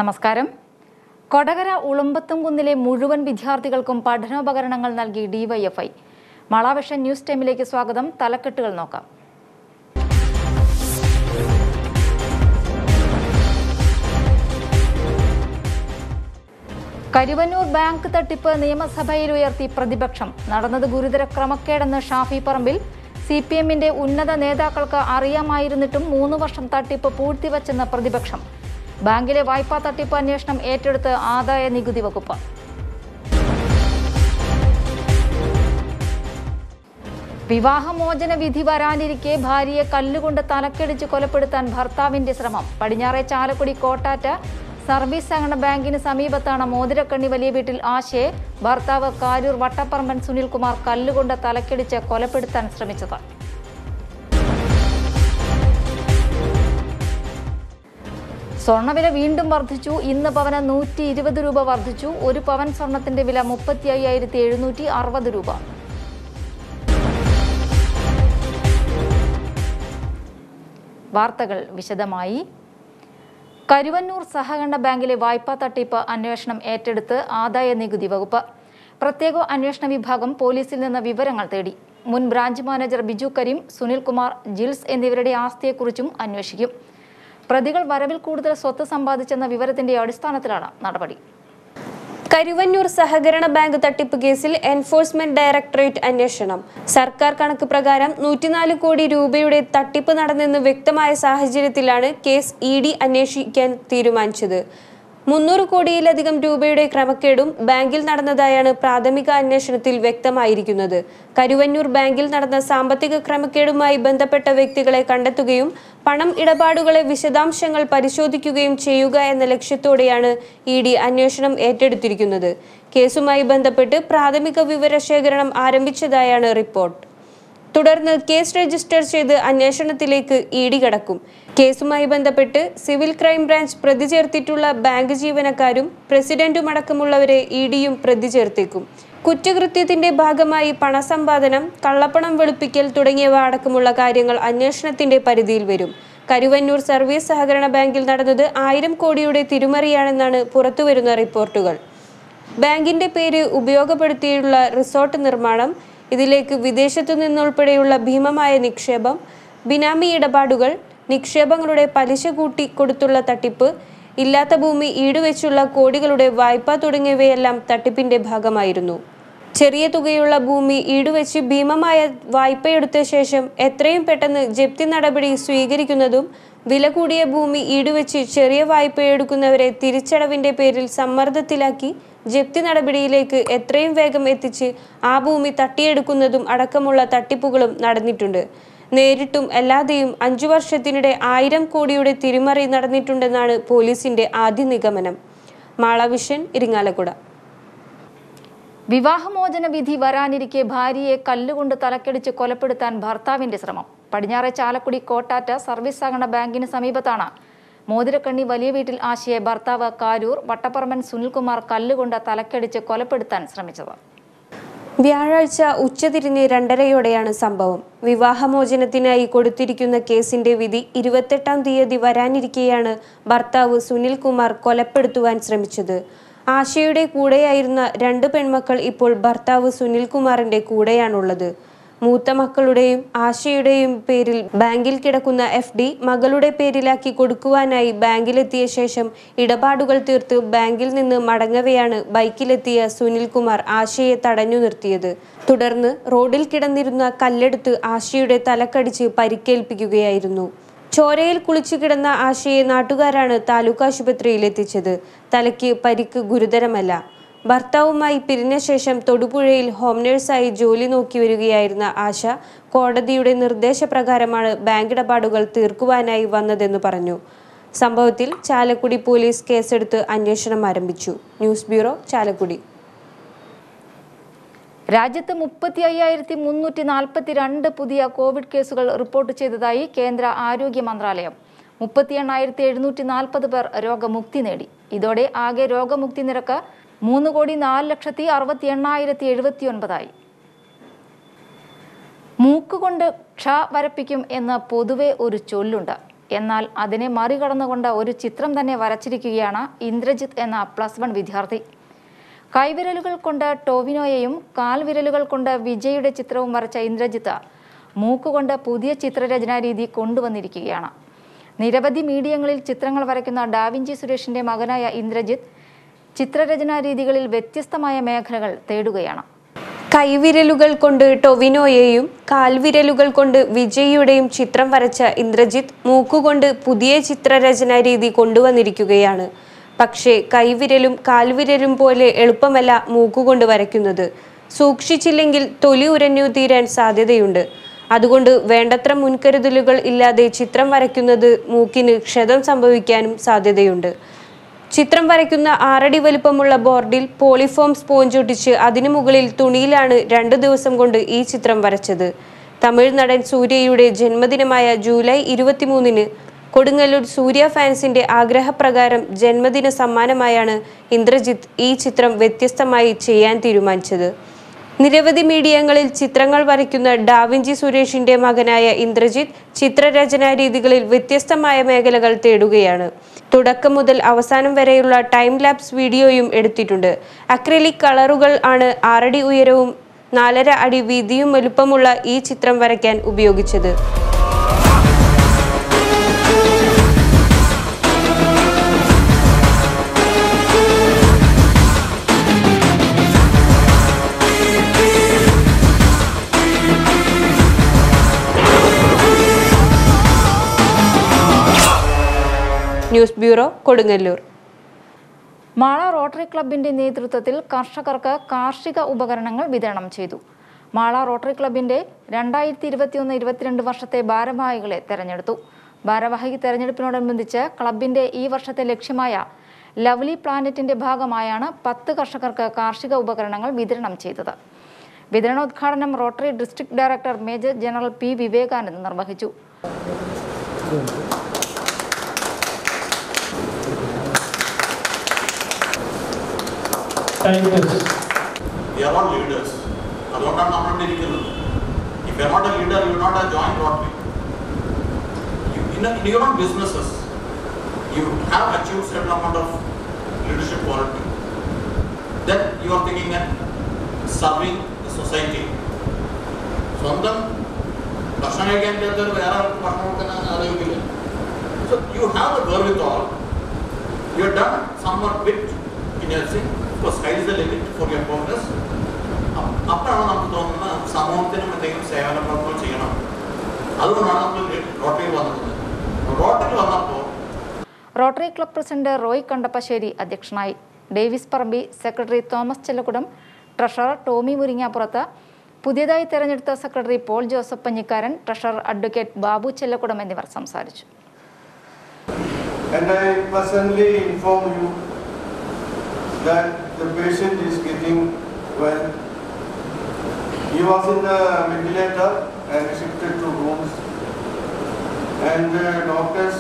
നമസ്കാരം കൊടകര ഉളമ്പത്തുംകുന്നിലെ മുഴുവൻ വിദ്യാർത്ഥികൾക്കും പഠനോപകരണങ്ങൾ നൽകി ഡിവൈഎഫ്ഐ മാളാവിഷൻ ന്യൂസ് ടൈമിലേക്ക് സ്വാഗതം തലക്കെട്ടുകൾ നോക്കാം കരുവന്നൂർ ബാങ്ക് തട്ടിപ്പ് നിയമസഭയിൽ ഉയർത്തി പ്രതിപക്ഷം നടന്നത് ഗുരുതര ക്രമക്കേടെന്ന് ഷാഫി പറമ്പിൽ സി പി എമ്മിന്റെ ഉന്നത നേതാക്കൾക്ക് അറിയാമായിരുന്നിട്ടും മൂന്ന് വർഷം തട്ടിപ്പ് പൂഴ്ത്തിവച്ചെന്ന് പ്രതിപക്ഷം ബാങ്കിലെ വായ്പാ തട്ടിപ്പ് അന്വേഷണം ഏറ്റെടുത്ത് ആദായ നികുതി വകുപ്പ് വിവാഹമോചന വിധി വരാനിരിക്കെ ഭാര്യയെ കല്ലുകൊണ്ട് തലക്കടിച്ച് കൊലപ്പെടുത്താൻ ഭർത്താവിന്റെ ശ്രമം പടിഞ്ഞാറെ ചാലക്കുടി കോട്ടാറ്റ സർവീസ് സഹകരണ ബാങ്കിന് സമീപത്താണ് മോതിരക്കണ്ണി വലിയ വീട്ടിൽ ആശയെ ഭർത്താവ് കാരൂർ വട്ടപ്പറമ്പൻ സുനിൽകുമാർ കല്ലുകൊണ്ട് തലക്കടിച്ച് കൊലപ്പെടുത്താൻ ശ്രമിച്ചത് സ്വർണ്ണവില വീണ്ടും വർദ്ധിച്ചു ഇന്ന് പവന് നൂറ്റി ഇരുപത് രൂപ വർദ്ധിച്ചു ഒരു പവൻ സ്വർണത്തിന്റെ വില മുപ്പത്തി അയ്യായിരത്തി എഴുന്നൂറ്റി അറുപത് രൂപ വാർത്തകൾ വിശദമായി കരുവന്നൂർ സഹകരണ ബാങ്കിലെ വായ്പാ തട്ടിപ്പ് അന്വേഷണം ഏറ്റെടുത്ത് ആദായ നികുതി വകുപ്പ് പ്രത്യേക അന്വേഷണ വിഭാഗം പോലീസിൽ നിന്ന് വിവരങ്ങൾ തേടി മുൻ ബ്രാഞ്ച് മാനേജർ ബിജു കരീം സുനിൽകുമാർ ജിൽസ് എന്നിവരുടെ ആസ്തിയെക്കുറിച്ചും അന്വേഷിക്കും പ്രതികൾ വരവിൽ കൂടുതൽ സ്വത്ത് സമ്പാദിച്ചെന്ന വിവരത്തിന്റെ അടിസ്ഥാനത്തിലാണ് നടപടി കരുവന്നൂർ സഹകരണ ബാങ്ക് തട്ടിപ്പ് കേസിൽ എൻഫോഴ്സ്മെന്റ് ഡയറക്ടറേറ്റ് അന്വേഷണം സർക്കാർ കണക്ക് പ്രകാരം നൂറ്റിനാല് കോടി രൂപയുടെ തട്ടിപ്പ് നടന്നെന്ന് വ്യക്തമായ സാഹചര്യത്തിലാണ് കേസ് ഇ ഡി അന്വേഷിക്കാൻ തീരുമാനിച്ചത് മുന്നൂറ് കോടിയിലധികം രൂപയുടെ ക്രമക്കേടും ബാങ്കിൽ നടന്നതായാണ് പ്രാഥമിക അന്വേഷണത്തിൽ വ്യക്തമായിരിക്കുന്നത് കരുവന്നൂർ ബാങ്കിൽ നടന്ന സാമ്പത്തിക ക്രമക്കേടുമായി ബന്ധപ്പെട്ട വ്യക്തികളെ കണ്ടെത്തുകയും പണം ഇടപാടുകളെ വിശദാംശങ്ങൾ പരിശോധിക്കുകയും ചെയ്യുക എന്ന ലക്ഷ്യത്തോടെയാണ് ഇ ഡി അന്വേഷണം ഏറ്റെടുത്തിരിക്കുന്നത് കേസുമായി ബന്ധപ്പെട്ട് പ്രാഥമിക വിവരശേഖരണം ആരംഭിച്ചതായാണ് റിപ്പോർട്ട് തുടർന്ന് കേസ് രജിസ്റ്റർ ചെയ്ത് അന്വേഷണത്തിലേക്ക് ഇ ഡി കടക്കും കേസുമായി ബന്ധപ്പെട്ട് സിവിൽ ക്രൈം ബ്രാഞ്ച് പ്രതി ചേർത്തിട്ടുള്ള ബാങ്ക് ജീവനക്കാരും പ്രസിഡന്റും അടക്കമുള്ളവരെ ഇ ഡിയും പ്രതി ചേർത്തേക്കും കുറ്റകൃത്യത്തിന്റെ ഭാഗമായി പണസമ്പാദനം കള്ളപ്പണം വെളുപ്പിക്കൽ തുടങ്ങിയവ അടക്കമുള്ള കാര്യങ്ങൾ അന്വേഷണത്തിന്റെ പരിധിയിൽ വരും കരുവന്നൂർ സർവീസ് സഹകരണ ബാങ്കിൽ നടന്നത് ആയിരം കോടിയുടെ തിരുമറിയാണെന്നാണ് പുറത്തുവരുന്ന റിപ്പോർട്ടുകൾ ബാങ്കിന്റെ പേര് ഉപയോഗപ്പെടുത്തിയുള്ള റിസോർട്ട് നിർമ്മാണം ഇതിലേക്ക് വിദേശത്തു നിന്നുൾപ്പെടെയുള്ള ഭീമമായ നിക്ഷേപം ബിനാമി ഇടപാടുകൾ നിക്ഷേപങ്ങളുടെ പലിശ കൂട്ടി കൊടുത്തുള്ള തട്ടിപ്പ് ഇല്ലാത്ത ഭൂമി ഈടുവെച്ചുള്ള കോടികളുടെ വായ്പ തുടങ്ങിയവയെല്ലാം തട്ടിപ്പിന്റെ ഭാഗമായിരുന്നു ചെറിയ തുകയുള്ള ഭൂമി ഈടുവെച്ച് ഭീമമായ വായ്പയെടുത്ത ശേഷം എത്രയും പെട്ടെന്ന് ജപ്തി നടപടി സ്വീകരിക്കുന്നതും വില കൂടിയ ഭൂമി ഈടുവെച്ച് ചെറിയ വായ്പയെടുക്കുന്നവരെ തിരിച്ചടവിന്റെ പേരിൽ സമ്മർദ്ദത്തിലാക്കി ജപ്തി നടപടിയിലേക്ക് എത്രയും വേഗം എത്തിച്ച് ആ ഭൂമി തട്ടിയെടുക്കുന്നതും അടക്കമുള്ള തട്ടിപ്പുകളും നടന്നിട്ടുണ്ട് നേരിട്ടും അല്ലാതെയും അഞ്ചു വർഷത്തിനിടെ ആയിരം കോടിയുടെ തിരിമറി നടന്നിട്ടുണ്ടെന്നാണ് പോലീസിന്റെ ആദ്യ നിഗമനം മാളവിഷൻ ഇരിങ്ങാലക്കുട വിവാഹമോചന വിധി വരാനിരിക്കെ ഭാര്യയെ കല്ലുകൊണ്ട് തലക്കടിച്ച് കൊലപ്പെടുത്താൻ ഭർത്താവിന്റെ ശ്രമം പടിഞ്ഞാറെ ചാലക്കുടി കോട്ടാറ്റ സർവീസ് സഹകരണ ബാങ്കിന് സമീപത്താണ് മോതിരക്കണ്ണി വലിയ വീട്ടിൽ ആശയെ ഭർത്താവ് കാരൂർ വട്ടപ്പറമ്പൻ സുനിൽകുമാർ കല്ലുകൊണ്ട് തലക്കടിച്ച് കൊലപ്പെടുത്താൻ ശ്രമിച്ചത് വ്യാഴാഴ്ച ഉച്ചതിരിഞ്ഞ് രണ്ടരയോടെയാണ് സംഭവം വിവാഹമോചനത്തിനായി കൊടുത്തിരിക്കുന്ന കേസിന്റെ വിധി ഇരുപത്തെട്ടാം തീയതി വരാനിരിക്കെയാണ് ഭർത്താവ് സുനിൽകുമാർ കൊലപ്പെടുത്തുവാൻ ശ്രമിച്ചത് ആശയുടെ കൂടെയായിരുന്ന രണ്ട് പെൺമക്കൾ ഇപ്പോൾ ഭർത്താവ് സുനിൽകുമാറിന്റെ കൂടെയാണുള്ളത് മൂത്ത മക്കളുടെയും ആശയുടെയും പേരിൽ ബാങ്കിൽ കിടക്കുന്ന എഫ് ഡി മകളുടെ പേരിലാക്കി കൊടുക്കുവാനായി ബാങ്കിലെത്തിയ ശേഷം ഇടപാടുകൾ തീർത്ത് ബാങ്കിൽ നിന്ന് മടങ്ങവെയാണ് ബൈക്കിലെത്തിയ സുനിൽകുമാർ ആശയെ തടഞ്ഞു നിർത്തിയത് തുടർന്ന് റോഡിൽ കിടന്നിരുന്ന കല്ലെടുത്ത് ആശയുടെ തലക്കടിച്ച് പരിക്കേൽപ്പിക്കുകയായിരുന്നു ചോരയിൽ കുളിച്ചു കിടന്ന ആശയെ നാട്ടുകാരാണ് താലൂക്ക് ആശുപത്രിയിൽ എത്തിച്ചത് തലയ്ക്ക് പരിക്ക് ഗുരുതരമല്ല ഭർത്താവുമായി പിരിഞ്ഞ ശേഷം തൊടുപുഴയിൽ ഹോം നഴ്സായി ജോലി നോക്കി വരികയായിരുന്ന ആശ കോടതിയുടെ നിർദ്ദേശപ്രകാരമാണ് ബാങ്ക് ഇടപാടുകൾ തീർക്കുവാനായി വന്നതെന്ന് പറഞ്ഞു സംഭവത്തിൽ ചാലക്കുടി പോലീസ് കേസെടുത്ത് അന്വേഷണം ആരംഭിച്ചു ന്യൂസ് ബ്യൂറോ ചാലക്കുടി രാജ്യത്ത് മുപ്പത്തി അയ്യായിരത്തി മുന്നൂറ്റി നാൽപ്പത്തി രണ്ട് പുതിയ കോവിഡ് കേസുകൾ റിപ്പോർട്ട് ചെയ്തതായി കേന്ദ്ര ആരോഗ്യ മന്ത്രാലയം മുപ്പത്തി എണ്ണായിരത്തി എഴുന്നൂറ്റി നാൽപ്പത് പേർ രോഗമുക്തി നേടി ഇതോടെ ആകെ രോഗമുക്തി നിരക്ക് മൂന്ന് കോടി നാല് ലക്ഷത്തി അറുപത്തി എണ്ണായിരത്തി എഴുപത്തി ഒൻപതായി മൂക്കുകൊണ്ട് ക്ഷ വരപ്പിക്കും എന്ന് പൊതുവെ ഒരു ചൊല്ലുണ്ട് എന്നാൽ അതിനെ മറികടന്നുകൊണ്ട് ഒരു ചിത്രം തന്നെ വരച്ചിരിക്കുകയാണ് ഇന്ദ്രജിത്ത് എന്ന പ്ലസ് വൺ വിദ്യാർത്ഥി കൈവിരലുകൾ കൊണ്ട് ടോവിനോയെയും കാൽവിരലുകൾ കൊണ്ട് വിജയുടെ ചിത്രവും വരച്ച ഇന്ദ്രജിത്ത് മൂക്കുകൊണ്ട് പുതിയ ചിത്രരചനാ രീതി കൊണ്ടുവന്നിരിക്കുകയാണ് നിരവധി മീഡിയങ്ങളിൽ ചിത്രങ്ങൾ വരയ്ക്കുന്ന ഡാവിഞ്ചി സുരേഷിന്റെ മകനായ ഇന്ദ്രജിത്ത് ചിത്രരചനാ രീതികളിൽ വ്യത്യസ്തമായ മേഖലകൾ തേടുകയാണ് കൈവിരലുകൾ കൊണ്ട് ടൊവിനോയെയും കാൽവിരലുകൾ കൊണ്ട് വിജയിയുടെയും ചിത്രം വരച്ച ഇന്ദ്രജിത്ത് മൂക്കുകൊണ്ട് പുതിയ ചിത്രരചനാ രീതി കൊണ്ടുവന്നിരിക്കുകയാണ് പക്ഷേ കൈവിരലും കാൽവിരലും പോലെ എളുപ്പമല്ല മൂക്കുകൊണ്ട് വരയ്ക്കുന്നത് സൂക്ഷിച്ചില്ലെങ്കിൽ തൊലി ഉരഞ്ഞു തീരാൻ സാധ്യതയുണ്ട് അതുകൊണ്ട് വേണ്ടത്ര മുൻകരുതലുകൾ ഇല്ലാതെ ചിത്രം വരയ്ക്കുന്നത് മൂക്കിന് ക്ഷതം സംഭവിക്കാനും സാധ്യതയുണ്ട് ചിത്രം വരയ്ക്കുന്ന ആറടി വലുപ്പമുള്ള ബോർഡിൽ പോളിഫോം സ്പോഞ്ച് ഒട്ടിച്ച് അതിനു മുകളിൽ തുണിയിലാണ് രണ്ടു ദിവസം കൊണ്ട് ഈ ചിത്രം വരച്ചത് തമിഴ് നടൻ സൂര്യയുടെ ജന്മദിനമായ ജൂലൈ ഇരുപത്തിമൂന്നിന് കൊടുങ്ങല്ലൂർ സൂര്യ ഫാൻസിന്റെ ആഗ്രഹപ്രകാരം ജന്മദിന സമ്മാനമായാണ് ഇന്ദ്രജിത്ത് ഈ ചിത്രം വ്യത്യസ്തമായി ചെയ്യാൻ തീരുമാനിച്ചത് നിരവധി മീഡിയങ്ങളിൽ ചിത്രങ്ങൾ വരയ്ക്കുന്ന ഡാവിഞ്ചി സുരേഷിന്റെ മകനായ ഇന്ദ്രജിത്ത് ചിത്രരചനാ രീതികളിൽ വ്യത്യസ്തമായ മേഖലകൾ തേടുകയാണ് തുടക്കം മുതൽ അവസാനം വരെയുള്ള ടൈം ലാപ്സ് വീഡിയോയും എടുത്തിട്ടുണ്ട് അക്രിലിക് കളറുകൾ ആണ് ആറടി ഉയരവും നാലര അടി വീതിയും വലുപ്പമുള്ള ഈ ചിത്രം വരയ്ക്കാൻ ഉപയോഗിച്ചത് news bureau Kodungallur Mala Rotary ക്ലബിന്റെ നേതൃത്വത്തിൽ കർഷകർക്ക് കാർഷിക ഉപകരണങ്ങൾ വിതരണം ചെയ്തു മാള റോട്ടറി ക്ലബിന്റെ രണ്ടായിരത്തി ഇരുപത്തിയൊന്ന് ഇരുപത്തിരണ്ട് വർഷത്തെ ഭാരവാഹികളെ തെരഞ്ഞെടുത്തു ഭാരവാഹി തെരഞ്ഞെടുപ്പിനോടനുബന്ധിച്ച് ക്ലബിന്റെ ഈ വർഷത്തെ ലക്ഷ്യമായ ലവ്ലി പ്ലാനറ്റിന്റെ ഭാഗമായാണ് പത്ത് കർഷകർക്ക് കാർഷിക ഉപകരണങ്ങൾ വിതരണം ചെയ്തത് വിതരണോദ്ഘാടനം Rotary district director major general P Vivekanand നിർവഹിച്ചു We are all leaders. അതുകൊണ്ടാണ് നമ്മൾ ഇവിടെ ഇരിക്കുന്നത് if you not a leader you not a joint Rotary in, in your own businesses you have achieved certain amount of leadership quality then you are thinking and serving the society സ്വന്തം ഭക്ഷണം കഴിക്കാൻ പറ്റാത്തവർ വേറെ ആൾക്ക് ഭക്ഷണം കൊടുക്കാൻ ആലോചിക്കില്ല so you have a wherewithal you have done somewhat bit in your sing for sky is the limit for your progress അപ്പോഴാണ് നമുക്ക് തോന്നുന്നത് സമൂഹത്തിനും എന്തെങ്കിലും സേവന പ്രവർത്തനം ചെയ്യണം അതുകൊണ്ടാണ് നമ്മൾ റോട്ടറിയിൽ വന്നത് റോട്ടറിൽ വന്നപ്പോൾ Rotary club president Roy Kandappassery അധ്യക്ഷനായി ഡേവിസ് പറമ്പി സെക്രട്ടറി തോമസ് ചെല്ലക്കുടം ട്രഷറർ ടോമി മുരിങ്ങാപ്പുറത്ത് പുതിയതായി തെരഞ്ഞെടുത്ത secretary Paul Joseph Panjikkaran treasurer advocate Babu Chellakkudam എന്നിവർ സംസാരിച്ചു And I personally inform you that the patient is getting well. He was in the ventilator and shifted to rooms. And the doctors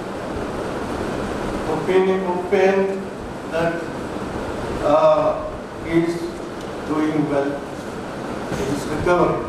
opinion, opined that uh, he is doing well. He is recovering.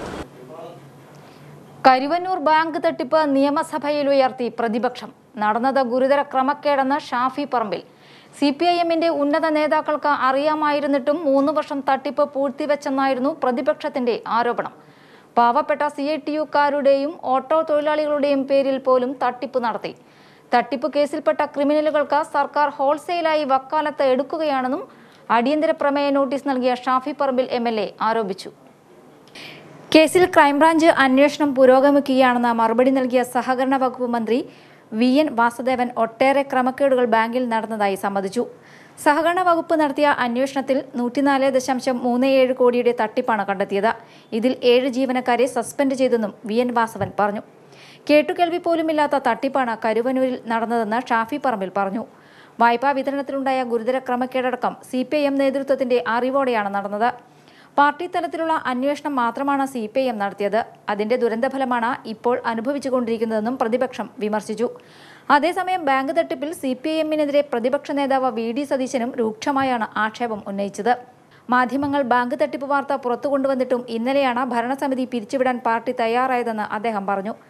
Karuvannur bank തട്ടിപ്പ് നിയമസഭയിൽ ഉയർത്തി പ്രതിപക്ഷം നടന്നത് ഗുരുതര ക്രമക്കേടെന്ന് Shafi Parambil C P I എമ്മിന്റെ ഉന്നത നേതാക്കൾക്ക് അറിയാമായിരുന്നിട്ടും മൂന്ന് വർഷം തട്ടിപ്പ് പൂഴ്ത്തിവെച്ചെന്നായിരുന്നു പ്രതിപക്ഷത്തിന്റെ ആരോപണം പാവപ്പെട്ട സി ഐ ടി യുക്കാരുടെയും ഓട്ടോ തൊഴിലാളികളുടെയും പേരിൽ പോലും തട്ടിപ്പ് നടത്തി തട്ടിപ്പ് കേസിൽപ്പെട്ട ക്രിമിനലുകൾക്ക് സർക്കാർ ഹോൾസെയിലായി വക്കാലത്ത് എടുക്കുകയാണെന്നും അടിയന്തര പ്രമേയ നോട്ടീസ് നൽകിയ ഷാഫി പറമ്പിൽ എം ആരോപിച്ചു കേസിൽ ക്രൈംബ്രാഞ്ച് അന്വേഷണം പുരോഗമിക്കുകയാണെന്ന മറുപടി നൽകിയ സഹകരണ വകുപ്പ് മന്ത്രി വി എൻ വാസുദേവൻ ഒട്ടേറെ ക്രമക്കേടുകൾ ബാങ്കിൽ നടന്നതായി സമ്മതിച്ചു സഹകരണ വകുപ്പ് നടത്തിയ അന്വേഷണത്തിൽ നൂറ്റിനാല് ദശാംശം മൂന്ന് ഏഴ് കോടിയുടെ തട്ടിപ്പാണ് കണ്ടെത്തിയത് ഇതിൽ ഏഴ് ജീവനക്കാരെ സസ്പെൻഡ് ചെയ്തെന്നും വി എൻ വാസവൻ പറഞ്ഞു കേട്ടുകേൾവി പോലുമില്ലാത്ത തട്ടിപ്പാണ് കരുവന്നൂരിൽ നടന്നതെന്ന് ഷാഫി പറമ്പിൽ പറഞ്ഞു വായ്പാ വിതരണത്തിലുണ്ടായ ഗുരുതര ക്രമക്കേടടക്കം സി പി ഐ എം നേതൃത്വത്തിന്റെ അറിവോടെയാണ് നടന്നത് പാർട്ടി തലത്തിലുള്ള അന്വേഷണം മാത്രമാണ് സി പി ഐ എം നടത്തിയത് അതിന്റെ ദുരന്തഫലമാണ് ഇപ്പോൾ അനുഭവിച്ചുകൊണ്ടിരിക്കുന്നതെന്നും പ്രതിപക്ഷം വിമർശിച്ചു അതേസമയം ബാങ്ക് തട്ടിപ്പിൽ സി പി ഐ എമ്മിനെതിരെ പ്രതിപക്ഷ നേതാവ് വി ഡി സതീശനും രൂക്ഷമായാണ് ആക്ഷേപം ഉന്നയിച്ചത് മാധ്യമങ്ങൾ ബാങ്ക് തട്ടിപ്പ് വാർത്ത പുറത്തു കൊണ്ടുവന്നിട്ടും ഇന്നലെയാണ് ഭരണസമിതി പിരിച്ചുവിടാൻ പാർട്ടി തയ്യാറായതെന്ന് അദ്ദേഹം പറഞ്ഞു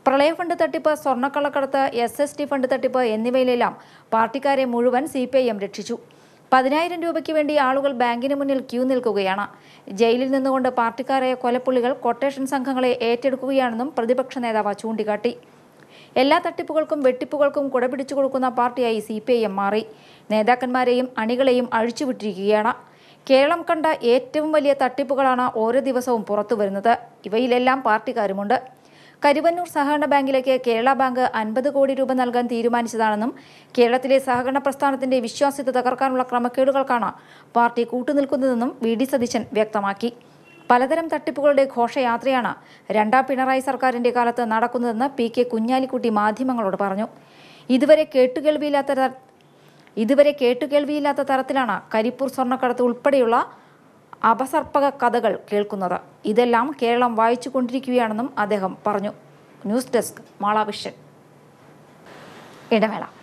പ്രളയ ഫണ്ട് തട്ടിപ്പ് സ്വർണ്ണക്കള്ളക്കടത്ത് എസ് എസ് ടി ഫണ്ട് തട്ടിപ്പ് എന്നിവയിലെല്ലാം പാർട്ടിക്കാരെ മുഴുവൻ സി പി ഐ എം രക്ഷിച്ചു പതിനായിരം രൂപയ്ക്ക് വേണ്ടി ആളുകൾ ബാങ്കിന് മുന്നിൽ ക്യൂ നിൽക്കുകയാണ് ജയിലിൽ നിന്നുകൊണ്ട് പാർട്ടിക്കാരായ കൊലപ്പുള്ളികൾ കൊട്ടേഷൻ സംഘങ്ങളെ ഏറ്റെടുക്കുകയാണെന്നും പ്രതിപക്ഷ നേതാവ് ചൂണ്ടിക്കാട്ടി എല്ലാ തട്ടിപ്പുകൾക്കും വെട്ടിപ്പുകൾക്കും കുടപിടിച്ചു കൊടുക്കുന്ന പാർട്ടിയായി സി പി ഐ എം മാറി നേതാക്കന്മാരെയും അണികളെയും അഴിച്ചുവിട്ടിരിക്കുകയാണ് കേരളം കണ്ട ഏറ്റവും വലിയ തട്ടിപ്പുകളാണ് ഓരോ ദിവസവും പുറത്തു വരുന്നത് ഇവയിലെല്ലാം പാർട്ടിക്കാരുമുണ്ട് കരുവന്നൂർ സഹകരണ ബാങ്കിലേക്ക് കേരള ബാങ്ക് അൻപത് കോടി രൂപ നൽകാൻ തീരുമാനിച്ചതാണെന്നും കേരളത്തിലെ സഹകരണ പ്രസ്ഥാനത്തിന്റെ വിശ്വാസ്യത തകർക്കാനുള്ള ക്രമക്കേടുകൾക്കാണ് പാർട്ടി കൂട്ടുനിൽക്കുന്നതെന്നും വി ഡി സതീശൻ വ്യക്തമാക്കി പലതരം തട്ടിപ്പുകളുടെ ഘോഷയാത്രയാണ് രണ്ടാം പിണറായി സർക്കാരിന്റെ കാലത്ത് നടക്കുന്നതെന്ന് പി കെ കുഞ്ഞാലിക്കുട്ടി മാധ്യമങ്ങളോട് പറഞ്ഞു ഇതുവരെ കേട്ടുകേൾവിയില്ലാത്ത തര- ഇതുവരെ കേട്ടുകേൾവിയില്ലാത്ത തരത്തിലാണ് കരിപ്പൂർ സ്വർണ്ണക്കടത്ത് ഉൾപ്പെടെയുള്ള അപസർപ്പക കഥകൾ കേൾക്കുന്നത് ഇതെല്ലാം കേരളം വായിച്ചുകൊണ്ടിരിക്കുകയാണെന്നും അദ്ദേഹം പറഞ്ഞു ന്യൂസ് ഡെസ്ക് മാളാവിഷൻ ഇടവേള